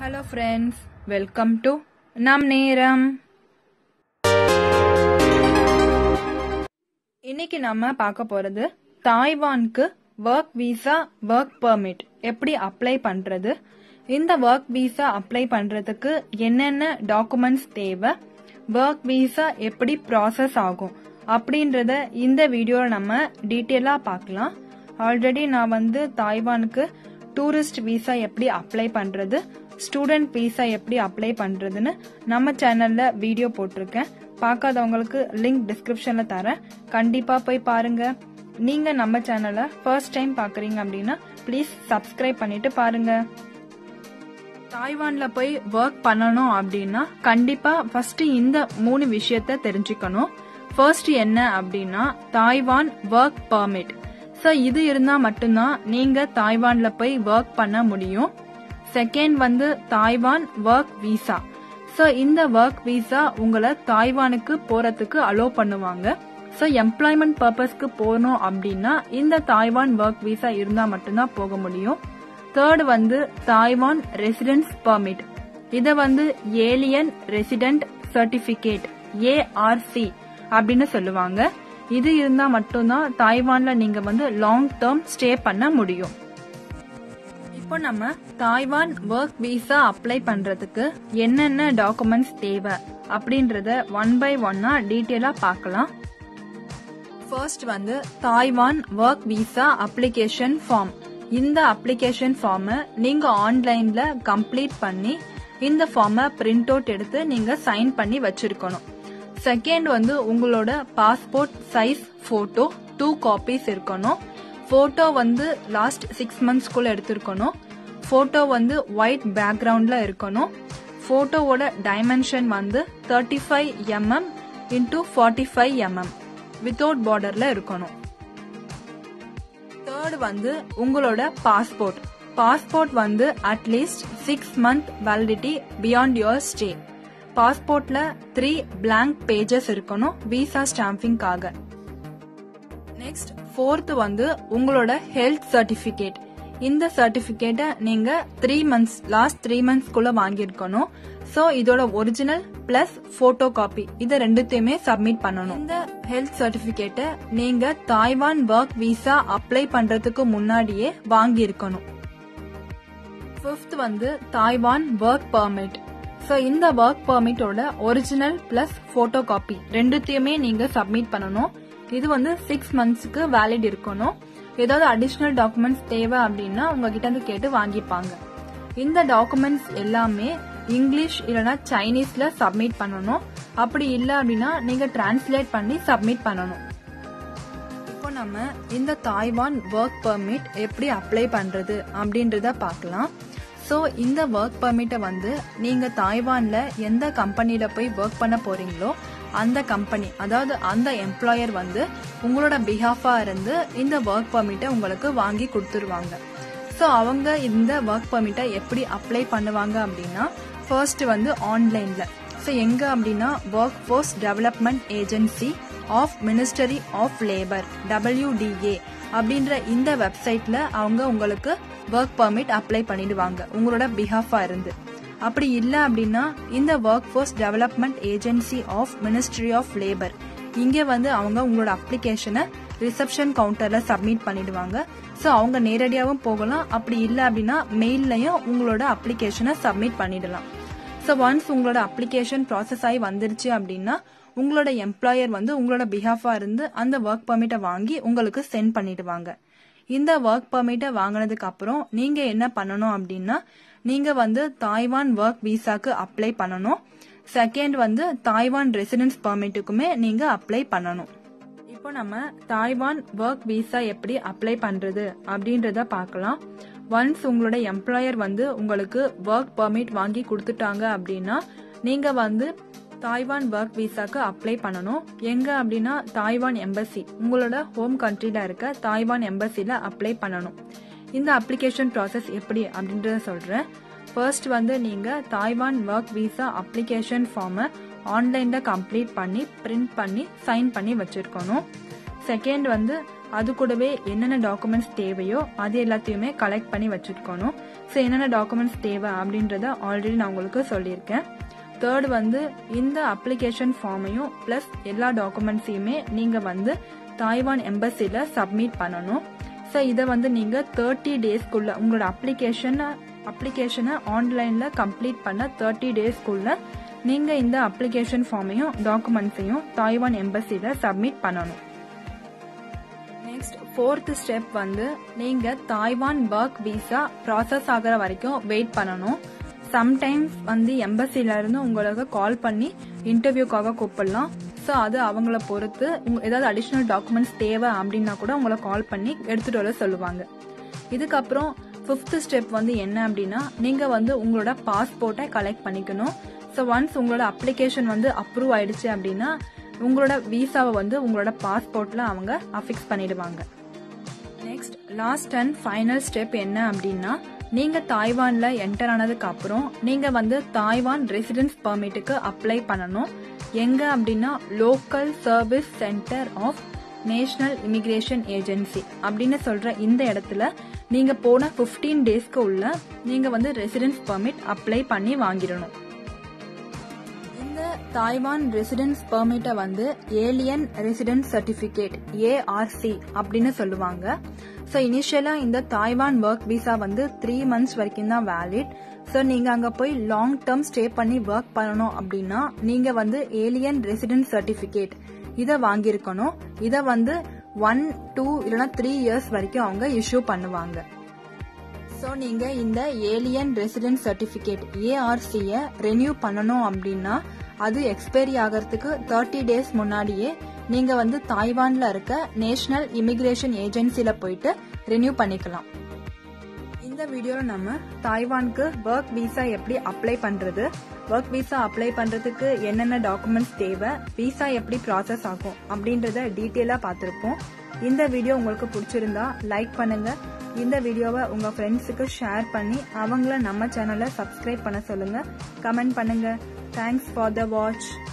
hello friends welcome to நம் நேரம் இன்னைக்கு நம்ம பார்க்க போறது தாய்வானுக்கு ஒர்க் வீசா ஒர்க் பெர்மிட் எப்படி அப்ளை பண்றது இந்த ஒர்க் வீசா அப்ளை பண்றதுக்கு என்னென்ன டாக்குமெண்ட்ஸ் தேவை ஒர்க் வீசா எப்படி ப்ராசஸ் ஆகும் அப்படின்றத இந்த வீடியோவில் நம்ம டீட்டெயிலாக பார்க்கலாம் ஆல்ரெடி நான் வந்து தாய்வானுக்கு டூரிஸ்ட் வீசா எப்படி அப்ளை பண்றது ஸ்டூடெண்ட் வீசா எப்படி அப்ளை பண்றதுன்னு நம்ம சேனல்ல வீடியோ போட்டிருக்கேன் பார்க்காதவங்களுக்கு லிங்க் டிஸ்கிரிப்ஷன்ல தரேன் கண்டிப்பா போய் பாருங்க நீங்க நம்ம சேனலை ஃபர்ஸ்ட் டைம் பாக்குறீங்க அப்படின்னா ப்ளீஸ் சப்ஸ்கிரைப் பண்ணிட்டு பாருங்க தாய்வான்ல போய் ஒர்க் பண்ணணும் அப்படின்னா கண்டிப்பா ஃபர்ஸ்ட் இந்த மூணு விஷயத்த தெரிஞ்சுக்கணும் ஃபர்ஸ்ட் என்ன அப்படின்னா தாய்வான் ஒர்க் பெர்மிட் ஸோ இது இருந்தா மட்டும்தான் நீங்க தாய்வான்ல போய் ஒர்க் பண்ண முடியும் செகண்ட் வந்து தாய்வான் ஒர்க் வீசா ஸோ இந்த ஒர்க் வீசா உங்களை தாய்வானுக்கு போறதுக்கு அலோ பண்ணுவாங்க ஸோ எம்ப்ளாய்மெண்ட் பர்பஸ்க்கு போகணும் அப்படின்னா இந்த தாய்வான் ஒர்க் வீசா இருந்தா மட்டும்தான் போக முடியும் தேர்ட் வந்து தாய்வான் ரெசிடென்ஸ் பெர்மிட் இத வந்து ஏலியன் ரெசிடென்ட் சர்டிபிகேட் ஏஆர்சி அப்படின்னு சொல்லுவாங்க இது இருந்தா மட்டும்தான் தாய்வான்ல நீங்க வந்து லாங் டேர்ம் ஸ்டே பண்ண முடியும் இப்போ நம்ம தாய்வான் ஒர்க் வீசா அப்ளை பண்றதுக்கு என்னென்ன டாக்குமெண்ட்ஸ் தேவை அப்படின்றத ஒன் பை ஒன்னா டீட்டெயிலா பார்க்கலாம் ஃபர்ஸ்ட் வந்து Taiwan work visa application form இந்த அப்ளிகேஷன் ஃபார்மை நீங்க ஆன்லைன்ல கம்ப்ளீட் பண்ணி இந்த ஃபார்மை பிரிண்ட் அவுட் எடுத்து நீங்க சைன் பண்ணி வச்சிருக்கணும் செகண்ட் வந்து உங்களோட passport size photo two copies இருக்கணும் போட்டோ வந்து லாஸ்ட் சிக்ஸ் மந்த்ஸ்க்குள்ள எடுத்திருக்கணும் போட்டோ வந்து ஒயிட் பேக்ரவுண்ட்ல இருக்கணும் போட்டோவோட டைமென்ஷன் வந்து thirty five mm into forty five mm without பார்டர்ல இருக்கணும் தேர்ட் வந்து உங்களோட பாஸ்போர்ட் பாஸ்போர்ட் வந்து at least six month validity beyond your stay பாஸ்போர்ட்ல த்ரீ பிளாங்க் பேஜஸ் இருக்கணும் விசா ஸ்டாம்பிங்காக நெக்ஸ்ட் ஃபோர்த் வந்து உங்களோட ஹெல்த் சர்டிபிகேட் இந்த சர்டிபிகேட்டை நீங்க த்ரீ மந்த்ஸ் லாஸ்ட் த்ரீ மந்த்ஸ்க்குள்ள வாங்கியிருக்கணும் ஸோ இதோட ஒரிஜினல் பிளஸ் போட்டோ காப்பி இதை ரெண்டுத்தையுமே சப்மிட் பண்ணணும் இந்த ஹெல்த் சர்டிபிகேட்டை நீங்க தாய்வான் ஒர்க் விசா அப்ளை பண்றதுக்கு முன்னாடியே வாங்கி இருக்கணும் ஃபிஃப்த் வந்து தாய்வான் ஒர்க் பெர்மிட் ஸோ இந்த ஒர்க் பெர்மிட்டோட ஒரிஜினல் பிளஸ் போட்டோ காப்பி ரெண்டுத்தையுமே நீங்க சப்மிட் பண்ணணும் இது வந்து சிக்ஸ் மந்த்ஸ்க்கு வேலிட் இருக்கணும் ஏதாவது அடிஷ்னல் டாக்குமெண்ட்ஸ் தேவை அப்படின்னா உங்ககிட்ட இருந்து கேட்டு வாங்கிப்பாங்க இந்த டாக்குமெண்ட்ஸ் எல்லாமே இங்கிலீஷ் இல்லைன்னா சைனீஸ்ல சப்மிட் பண்ணணும் அப்படி இல்லை அப்படின்னா நீங்க டிரான்ஸ்லேட் பண்ணி சப்மிட் பண்ணணும் இப்போ நம்ம இந்த தாய்வான் ஒர்க் பெர்மிட் எப்படி அப்ளை பண்றது அப்படின்றத பார்க்கலாம் ஸோ இந்த ஒர்க் பெர்மிட்டை வந்து நீங்க தாய்வான்ல எந்த கம்பெனியில போய் ஒர்க் பண்ண போறீங்களோ அந்த கம்பெனி அதாவது அந்த எம்ப்ளாயர் வந்து உங்களோட பிஹாஃபா இருந்து இந்த ஒர்க் பெர்மிட்டை உங்களுக்கு வாங்கி கொடுத்துருவாங்க ஸோ அவங்க இந்த ஒர்க் பெர்மிட்டை எப்படி அப்ளை பண்ணுவாங்க அப்படின்னா ஃபர்ஸ்ட் வந்து ஆன்லைன்ல ஸோ எங்க அப்படின்னா work force development agency of ministry of labour WDA அப்படின்ற இந்த வெப்சைட்ல அவங்க உங்களுக்கு ஒர்க் பெர்மிட் அப்ளை பண்ணிடுவாங்க உங்களோட பிஹாஃபா இருந்து அப்படி இல்லை அப்படின்னா இந்த work force development agency of ministry of labour இங்கே வந்து அவங்க உங்களோட அப்ளிகேஷனை ரிசப்ஷன் கவுண்டர்ல சப்மிட் பண்ணிடுவாங்க ஸோ அவங்க நேரடியாகவும் போகலாம் அப்படி இல்லை அப்படின்னா மெயில்லையும் உங்களோட அப்ளிகேஷனை சப்மிட் பண்ணிடலாம் ஸோ ஒன்ஸ் உங்களோட அப்ளிகேஷன் ப்ராசஸ் ஆகி வந்துருச்சு அப்படின்னா உங்களோட எம்ப்ளாயர் வந்து உங்களோட பிஹாஃபா இருந்து அந்த ஒர்க் பெர்மிட்டை வாங்கி உங்களுக்கு சென்ட் பண்ணிடுவாங்க இந்த ஒர்க் பெர்மிட்டை வாங்கினதுக்கு அப்புறம் நீங்க என்ன பண்ணணும் அப்படின்னா நீங்க வந்து தாய்வான் ஒர்க் விசாக்கு அப்ளை பண்ணணும் செகண்ட் வந்து தாய்வான் ரெசிடென்ஸ் பெர்மிட்டுக்குமே நீங்க அப்ளை பண்ணணும் இப்போ நம்ம தாய்வான் ஒர்க் விசா எப்படி அப்ளை பண்றது அப்படின்றத பார்க்கலாம் ஒன்ஸ் உங்களோட எம்ப்ளாயர் வந்து உங்களுக்கு ஒர்க் பெர்மிட் வாங்கி கொடுத்துட்டாங்க அப்படின்னா நீங்க வந்து தாய்வான் ஒர்க் விசாக்கு அப்ளை பண்ணணும் எங்க அப்படின்னா தாய்வான் எம்பசி உங்களோட ஹோம் கண்ட்ரில இருக்க தாய்வான் எம்பசில அப்ளை பண்ணணும் இந்த அப்ளிகேஷன் ப்ராசஸ் எப்படி அப்படின்றத சொல்றேன் ஃபர்ஸ்ட் வந்து நீங்க தாய்வான் ஒர்க் விசா அப்ளிகேஷன் ஃபார்மை ஆன்லைன்ல கம்ப்ளீட் பண்ணி பிரிண்ட் பண்ணி சைன் பண்ணி வச்சிருக்கணும் செகண்ட் வந்து அது கூடவே என்னென்ன டாக்குமெண்ட்ஸ் தேவையோ அது எல்லாத்தையுமே கலெக்ட் பண்ணி வச்சுருக்கணும் ஸோ என்னென்ன டாக்குமெண்ட்ஸ் தேவை அப்படின்றத ஆல்ரெடி நான் உங்களுக்கு சொல்லியிருக்கேன் தேர்ட் வந்து இந்த அப்ளிகேஷன் ஃபார்மையும் ப்ளஸ் எல்லா டாக்குமெண்ட்ஸையுமே நீங்கள் வந்து தாய்வான் எம்பசியில் சப்மிட் பண்ணணும் ஸோ இதை வந்து நீங்கள் தேர்ட்டி டேஸ்க்குள்ள உங்களோட அப்ளிகேஷனை அப்ளிகேஷனை ஆன்லைனில் கம்ப்ளீட் பண்ண தேர்ட்டி டேஸ்க்குள்ள நீங்கள் இந்த அப்ளிகேஷன் ஃபார்மையும் டாக்குமெண்ட்ஸையும் தாய்வான் எம்பசியில் சப்மிட் பண்ணணும் நெக்ஸ்ட் ஃபோர்த் ஸ்டெப் வந்து நீங்கள் தாய்வான் ஒர்க் விசா ப்ராசஸ் ஆகிற வரைக்கும் வெயிட் பண்ணணும் சம்டைம்ஸ் வந்து எம்பசில இருந்து உங்களுக்கு கால் பண்ணி இன்டர்வியூக்காக கூப்பிடலாம் ஸோ அது அவங்கள பொறுத்து ஏதாவது அடிஷ்னல் டாக்குமெண்ட்ஸ் தேவை அப்படின்னா கூட உங்களை கால் பண்ணி எடுத்துட்டு வர சொல்லுவாங்க இதுக்கப்புறம் ஃபிஃப்த் ஸ்டெப் வந்து என்ன அப்படின்னா நீங்க வந்து உங்களோட பாஸ்போர்ட்டை கலெக்ட் பண்ணிக்கணும் ஸோ ஒன்ஸ் உங்களோட அப்ளிகேஷன் வந்து அப்ரூவ் ஆயிடுச்சு அப்படின்னா உங்களோட விசாவை வந்து உங்களோட பாஸ்போர்ட்ல அவங்க அஃபிக்ஸ் பண்ணிடுவாங்க next last and final step என்ன அப்படின்னா நீங்க தாய்வான்ல என்டர் ஆனதுக்கு அப்புறம் நீங்க வந்து தாய்வான் ரெசிடென்ஸ் பெர்மிட்டுக்கு அப்ளை பண்ணணும் எங்க அப்படின்னா local service centre of national immigration agency அப்படின்னு சொல்ற இந்த இடத்துல நீங்க போன பிப்டீன் டேஸ்க்கு உள்ள நீங்க வந்து ரெசிடென்ஸ் பெர்மிட் அப்ளை பண்ணி வாங்கிடணும் இந்த தாய்வான் ரெசிடென்ஸ் பெர்மிட்டை வந்து ஏலியன் ரெசிடென்ஸ் சர்டிபிகேட் ஏஆர்சி அப்படின்னு சொல்லுவாங்க ஸோ இனிஷியலா இந்த தாய்வான் ஒர்க் விசா வந்து த்ரீ மந்த்ஸ் வரைக்கும் தான் வேலிட் ஸோ நீங்க அங்க போய் லாங் டேர்ம் ஸ்டே பண்ணி ஒர்க் பண்ணணும் அப்படின்னா நீங்க வந்து ஏலியன் ரெசிடென்ஸ் சர்டிபிகேட் இதை வாங்கியிருக்கணும் இதை வந்து ஒன் டூ இல்லைன்னா த்ரீ இயர்ஸ் வரைக்கும் அவங்க இஷ்யூ பண்ணுவாங்க ஸோ நீங்க இந்த ஏலியன் ரெசிடென்ட் சர்டிபிகேட் ஏஆர்சியை ரெனியூ பண்ணணும் அப்படின்னா அது எக்ஸ்பைரி ஆகிறதுக்கு தேர்ட்டி டேஸ் முன்னாடியே நீங்க வந்து தாய்வான்ல இருக்க நேஷனல் இமிகிரேஷன் ஏஜென்சில போயிட்டு ரெனியூ பண்ணிக்கலாம் இந்த வீடியோல நம்ம தாய்வானுக்கு ஒர்க் விசா எப்படி அப்ளை பண்றது ஒர்க் விசா அப்ளை பண்றதுக்கு என்னென்ன டாக்குமெண்ட்ஸ் தேவை விசா எப்படி ப்ராசஸ் ஆகும் அப்படின்றத டீட்டெயிலா பார்த்திருப்போம் இந்த வீடியோ உங்களுக்கு பிடிச்சிருந்தா லைக் பண்ணுங்க இந்த வீடியோவை உங்க ஃப்ரெண்ட்ஸுக்கு ஷேர் பண்ணி அவங்கள நம்ம சேனலை சப்ஸ்கிரைப் பண்ண சொல்லுங்க கமெண்ட் பண்ணுங்க தேங்க்ஸ் ஃபார் த வாட்ச்